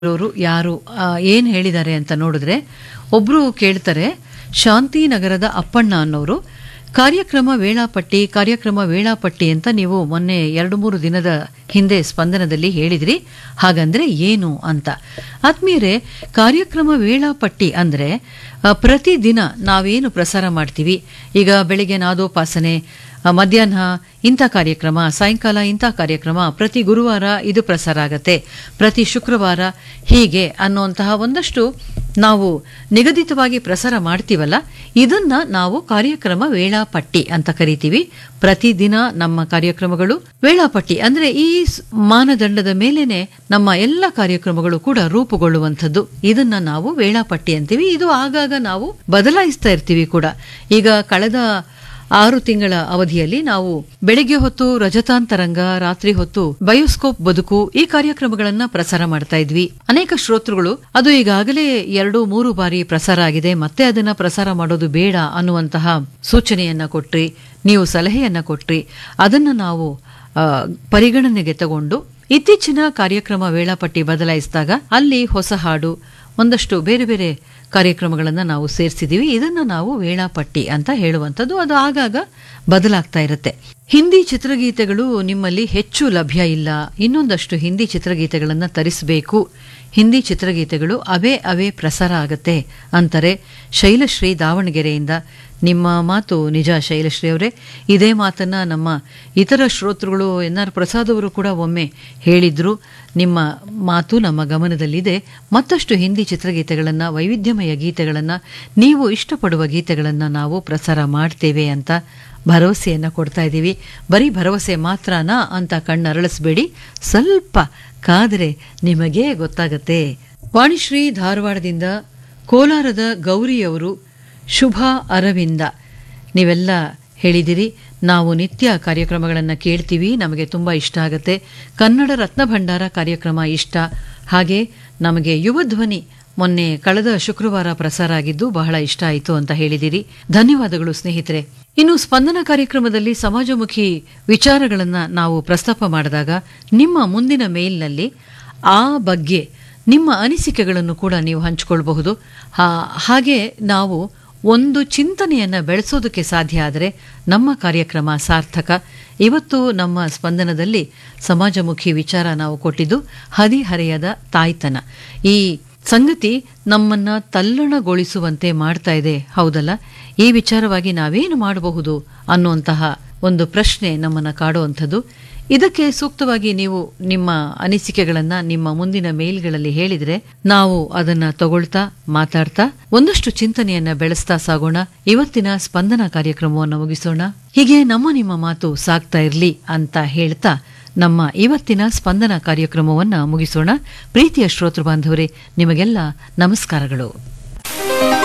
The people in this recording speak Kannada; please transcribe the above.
ಅವರು ಯಾರು ಆ, ಏನ್ ಹೇಳಿದ್ದಾರೆ ಅಂತ ನೋಡಿದ್ರೆ ಒಬ್ರು ಕೇಳ್ತಾರೆ ಶಾಂತಿನಗರದ ಅಪ್ಪಣ್ಣ ಅನ್ನೋರು ಕಾರ್ಯಕ್ರಮ ವೇಳಾಪಟ್ಟಿ ಕಾರ್ಯಕ್ರಮ ವೇಳಾಪಟ್ಟಿ ಅಂತ ನೀವು ಮೊನ್ನೆ ಎರಡು ಮೂರು ದಿನದ ಹಿಂದೆ ಸ್ಪಂದನದಲ್ಲಿ ಹೇಳಿದ್ರಿ ಹಾಗಂದ್ರೆ ಏನು ಅಂತ ಆತ್ಮೀಯರೇ ಕಾರ್ಯಕ್ರಮ ವೇಳಾಪಟ್ಟಿ ಅಂದ್ರೆ ಆ, ಪ್ರತಿದಿನ ನಾವೇನು ಪ್ರಸಾರ ಮಾಡ್ತೀವಿ ಈಗ ಬೆಳಿಗ್ಗೆ ನಾದೋಪಾಸನೆ ಆ, ಮಧ್ಯಾಹ್ನ ಇಂಥ ಕಾರ್ಯಕ್ರಮ ಸಾಯಂಕಾಲ ಇಂಥ ಕಾರ್ಯಕ್ರಮ ಪ್ರತಿ ಗುರುವಾರ ಇದು ಪ್ರಸಾರ ಆಗತ್ತೆ ಪ್ರತಿ ಶುಕ್ರವಾರ ಹೀಗೆ ಅನ್ನುವಂತಹ ಒಂದಷ್ಟು ನಾವು ನಿಗದಿತವಾಗಿ ಪ್ರಸಾರ ಮಾಡ್ತೀವಲ್ಲ ಇದನ್ನ ನಾವು ಕಾರ್ಯಕ್ರಮ ವೇಳಾಪಟ್ಟಿ ಅಂತ ಕರಿತೀವಿ ಪ್ರತಿದಿನ ನಮ್ಮ ಕಾರ್ಯಕ್ರಮಗಳು ವೇಳಾಪಟ್ಟಿ ಅಂದ್ರೆ ಈ ಸ್- ಮಾನದಂಡದ ಮೇಲೇನೆ ನಮ್ಮ ಎಲ್ಲ ಕಾರ್ಯಕ್ರಮಗಳು ಕೂಡ ರೂಪುಗೊಳ್ಳುವಂಥದ್ದು ಇದನ್ನ ನಾವು ವೇಳಾಪಟ್ಟಿ ಅಂತೀವಿ ಇದು ಆಗಾಗ ನಾವು ಬದಲಾಯಿಸ್ತಾ ಇರ್ತೀವಿ ಕೂಡ ಈಗ ಕಳೆದ ಆರು ತಿಂಗಳ ಅವಧಿಯಲ್ಲಿ ನಾವು ಬೆಳಿಗ್ಗೆ ಹೊತ್ತು ರಜತಾಂತರಂಗ ರಾತ್ರಿ ಹೊತ್ತು ಬಯೋಸ್ಕೋಪ್ ಬದುಕು ಈ ಕಾರ್ಯಕ್ರಮಗಳನ್ನ ಪ್ರಸಾರ ಮಾಡ್ತಾ ಇದ್ವಿ ಅನೇಕ ಶ್ರೋತೃಗಳು ಅದು ಈಗಾಗಲೇ ಎರಡು ಮೂರು ಬಾರಿ ಪ್ರಸಾರ ಆಗಿದೆ ಮತ್ತೆ ಅದನ್ನ ಪ್ರಸಾರ ಮಾಡೋದು ಬೇಡ ಅನ್ನುವಂತಹ ಸೂಚನೆಯನ್ನ ಕೊಟ್ರಿ ನೀವು ಸಲಹೆಯನ್ನ ಕೊಟ್ರಿ ಅದನ್ನ ನಾವು ಆ, ಪರಿಗಣನೆಗೆ ತಗೊಂಡು ಇತ್ತೀಚಿನ ಕಾರ್ಯಕ್ರಮ ವೇಳಾಪಟ್ಟಿ ಬದಲಾಯಿಸಿದಾಗ ಅಲ್ಲಿ ಹೊಸ ಹಾಡು ಒಂದಷ್ಟು ಬೇರೆ ಬೇರೆ ಕಾರ್ಯಕ್ರಮಗಳನ್ನು ನಾವು ಸೇರಿಸಿದೀವಿ ಇದನ್ನ ನಾವು ವೇಳಾಪಟ್ಟಿ ಅಂತ ಹೇಳುವಂಥದ್ದು ಅದು ಆಗಾಗ ಬದಲಾಗ್ತಾ ಇರುತ್ತೆ ಹಿಂದಿ ಚಿತ್ರಗೀತೆಗಳು ನಿಮ್ಮಲ್ಲಿ ಹೆಚ್ಚು ಲಭ್ಯ ಇಲ್ಲ ಇನ್ನೊಂದಷ್ಟು ಹಿಂದಿ ಚಿತ್ರಗೀತೆಗಳನ್ನು ತರಿಸಬೇಕು ಹಿಂದಿ ಚಿತ್ರಗೀತೆಗಳು ಅವೇ ಅವೇ ಪ್ರಸಾರ ಆಗತ್ತೆ ಅಂತಾರೆ ಶೈಲಶ್ರೀ ದಾವಣಗೆರೆಯಿಂದ ನಿಮ್ಮ ಮಾತು ನಿಜ ಶೈಲಶ್ರೀ ಅವರೇ ಇದೇ ಮಾತನ್ನ ನಮ್ಮ ಇತರ ಶ್ರೋತೃಗಳು ಎನ್ ಆರ್ ಪ್ರಸಾದ್ ಅವರು ಕೂಡ ಒಮ್ಮೆ ಹೇಳಿದ್ರು ನಿಮ್ಮ ಮಾತು ನಮ್ಮ ಗಮನದಲ್ಲಿದೆ ಮತ್ತಷ್ಟು ಹಿಂದಿ ಚಿತ್ರಗೀತೆಗಳನ್ನು ವೈವಿಧ್ಯಮಯ ಗೀತೆಗಳನ್ನು ನೀವು ಇಷ್ಟಪಡುವ ಗೀತೆಗಳನ್ನು ನಾವು ಪ್ರಸಾರ ಮಾಡ್ತೇವೆ ಅಂತ ಭರವಸೆಯನ್ನ ಕೊಡ್ತಾ ಇದ್ದೀವಿ ಬರೀ ಭರವಸೆ ಮಾತ್ರನಾ ಅಂತ ಕಣ್ಣರಳಿಸ್ಬೇಡಿ ಸ್ವಲ್ಪ ಕಾದರೆ ನಿಮಗೇ ಗೊತ್ತಾಗತ್ತೆ ವಾಣಿಶ್ರೀ ಧಾರವಾಡದಿಂದ ಕೋಲಾರದ ಗೌರಿಯವರು ಶುಭ ಅರವಿಂದ ನೀವೆಲ್ಲ ಹೇಳಿದಿರಿ ನಾವು ನಿತ್ಯ ಕಾರ್ಯಕ್ರಮಗಳನ್ನು ಕೇಳ್ತೀವಿ ನಮಗೆ ತುಂಬ ಇಷ್ಟ ಆಗುತ್ತೆ ಕನ್ನಡ ರತ್ನ ಭಂಡಾರ ಕಾರ್ಯಕ್ರಮ ಇಷ್ಟ ಹಾಗೆ ನಮಗೆ ಯುವ ಧ್ವನಿ ಮೊನ್ನೆ ಕಳೆದ ಶುಕ್ರವಾರ ಪ್ರಸಾರ ಆಗಿದ್ದು ಬಹಳ ಇಷ್ಟ ಆಯಿತು ಅಂತ ಹೇಳಿದಿರಿ ಧನ್ಯವಾದಗಳು ಸ್ನೇಹಿತರೆ ಇನ್ನು ಸ್ಪಂದನ ಕಾರ್ಯಕ್ರಮದಲ್ಲಿ ಸಮಾಜಮುಖಿ ವಿಚಾರಗಳನ್ನ ನಾವು ಪ್ರಸ್ತಾಪ ಮಾಡಿದಾಗ ನಿಮ್ಮ ಮುಂದಿನ ಮೇಲ್ನಲ್ಲಿ ಆ ಬಗ್ಗೆ ನಿಮ್ಮ ಅನಿಸಿಕೆಗಳನ್ನು ಕೂಡ ನೀವು ಹಂಚಿಕೊಳ್ಬಹುದು ಹಾ- ಹಾಗೆ ನಾವು ಒಂದು ಚಿಂತನೆಯನ್ನ ಬೆಳೆಸೋದಕ್ಕೆ ಸಾಧ್ಯ ಆದರೆ ನಮ್ಮ ಕಾರ್ಯಕ್ರಮ ಸಾರ್ಥಕ ಇವತ್ತು ನಮ್ಮ ಸ್ಪಂದನದಲ್ಲಿ ಸಮಾಜಮುಖಿ ವಿಚಾರ ನಾವು ಕೊಟ್ಟಿದ್ದು ಹದಿಹರೆಯದ ತಾಯ್ತನ ಈ ಸಂಗತಿ ನಮ್ಮನ್ನ ತಲ್ಲಣಗೊಳಿಸುವಂತೆ ಮಾಡ್ತಾ ಇದೆ ಹೌದಲ್ಲ ಈ ವಿಚಾರವಾಗಿ ನಾವೇನು ಮಾಡಬಹುದು ಅನ್ನುವಂತಹ ಒಂದು ಪ್ರಶ್ನೆ ನಮ್ಮನ್ನ ಕಾಡುವಂಥದ್ದು ಇದಕ್ಕೆ ಸೂಕ್ತವಾಗಿ ನೀವು ನಿಮ್ಮ ಅನಿಸಿಕೆಗಳನ್ನ ನಿಮ್ಮ ಮುಂದಿನ ಮೇಲ್ಗಳಲ್ಲಿ ಹೇಳಿದ್ರೆ ನಾವು ಅದನ್ನ ತಗೊಳ್ತಾ ಮಾತಾಡ್ತಾ ಒಂದಷ್ಟು ಚಿಂತನೆಯನ್ನ ಬೆಳೆಸ್ತಾ ಸಾಗೋಣ ಇವತ್ತಿನ ಸ್ಪಂದನ ಕಾರ್ಯಕ್ರಮವನ್ನು ಮುಗಿಸೋಣ ಹೀಗೆ ನಮ್ಮ ನಿಮ್ಮ ಮಾತು ಸಾಗ್ತಾ ಇರ್ಲಿ ಅಂತ ಹೇಳ್ತಾ ನಮ್ಮ ಇವತ್ತಿನ ಸ್ಪಂದನ ಕಾರ್ಯಕ್ರಮವನ್ನ ಮುಗಿಸೋಣ ಪ್ರೀತಿಯ ಶ್ರೋತೃ ಬಾಂಧವರೇ ನಿಮಗೆಲ್ಲ ನಮಸ್ಕಾರಗಳು